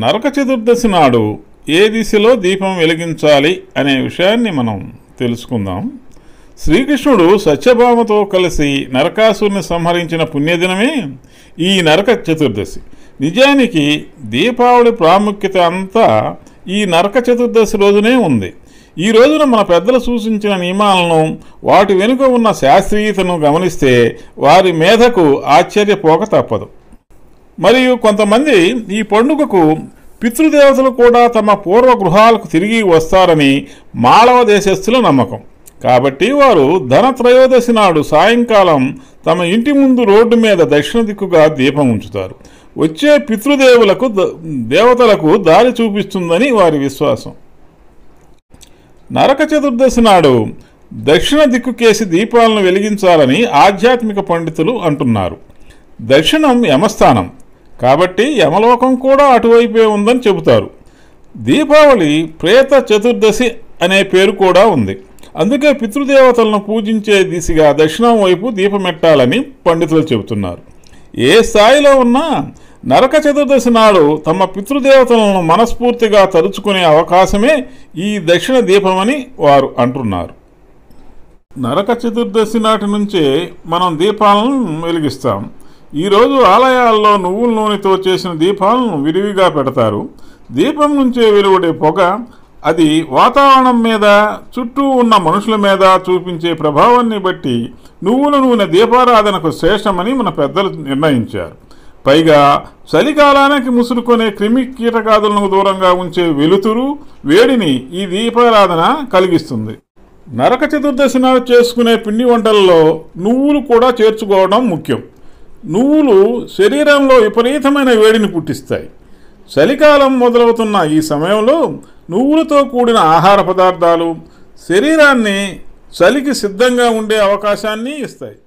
నరక చతుర్దశి నాడు ఏ దిశలో దీపం వెలిగించాలి అనే విషయాన్ని మనం తెలుసుకుందాం శ్రీకృష్ణుడు సత్యభామతో కలిసి నరకాసురుని సంహరించిన పుణ్యదినమే ఈ నరక చతుర్దశి నిజానికి దీపావళి ప్రాముఖ్యత అంతా ఈ నరక చతుర్దశి రోజునే ఉంది ఈ రోజున మన పెద్దలు సూచించిన నియమాలను వాటి వెనుక ఉన్న శాస్త్రీయతను గమనిస్తే వారి మేధకు ఆశ్చర్యపోక తప్పదు మరియు కొంతమంది ఈ పండుగకు పితృదేవతలు కూడా తమ పూర్వ గృహాలకు తిరిగి వస్తారని మాళవ దేశస్థుల నమ్మకం కాబట్టి వారు ధనత్రయోదశి నాడు సాయంకాలం తమ ఇంటి ముందు రోడ్డు మీద దక్షిణ దిక్కుగా దీపం ఉంచుతారు వచ్చే పితృదేవులకు ద- దేవతలకు దారి చూపిస్తుందని వారి విశ్వాసం నరక చతుర్దశి నాడు దక్షిణ దిక్కుకేసి దీపాలను వెలిగించాలని ఆధ్యాత్మిక పండితులు అంటున్నారు దక్షిణం యమస్థానం కాబట్టి యమలోకం కూడా అటువైపే ఉందని చెబుతారు దీపావళి ప్రేత చతుర్దశి అనే పేరు కూడా ఉంది అందుకే పితృదేవతలను పూజించే దిశగా దక్షిణం వైపు దీపమెట్టాలని పండితులు చెబుతున్నారు ఏ స్థాయిలో ఉన్నా నరక చతుర్దశి నాడు తమ పితృదేవతలను మనస్ఫూర్తిగా తలుచుకునే అవకాశమే ఈ దక్షిణ దీపమని వారు అంటున్నారు నరక చతుర్దశి నాటి నుంచే మనం దీపాలను వెలిగిస్తాం ఈరోజు ఆలయాల్లో నువ్వుల నూనెతో చేసిన దీపాలను విరివిగా పెడతారు దీపం నుంచే వెలువడే పొగ అది వాతావరణం మీద చుట్టూ ఉన్న మనుషుల మీద చూపించే ప్రభావాన్ని బట్టి నువ్వుల నూనె దీపారాధనకు శ్రేష్టమని మన పెద్దలు నిర్ణయించారు పైగా చలికాలానికి ముసురుకునే క్రిమి కీటకాదులను దూరంగా ఉంచే వెలుతురు వేడిని ఈ దీపారాధన కలిగిస్తుంది నరక చతుర్దశి నాడు చేసుకునే పిండి వంటలలో నువ్వులు కూడా చేర్చుకోవడం ముఖ్యం నువ్వులు శరీరంలో విపరీతమైన వేడిని పుట్టిస్తాయి చలికాలం మొదలవుతున్న ఈ సమయంలో నువ్వులతో కూడిన ఆహార పదార్థాలు శరీరాన్ని చలికి సిద్ధంగా ఉండే అవకాశాన్ని ఇస్తాయి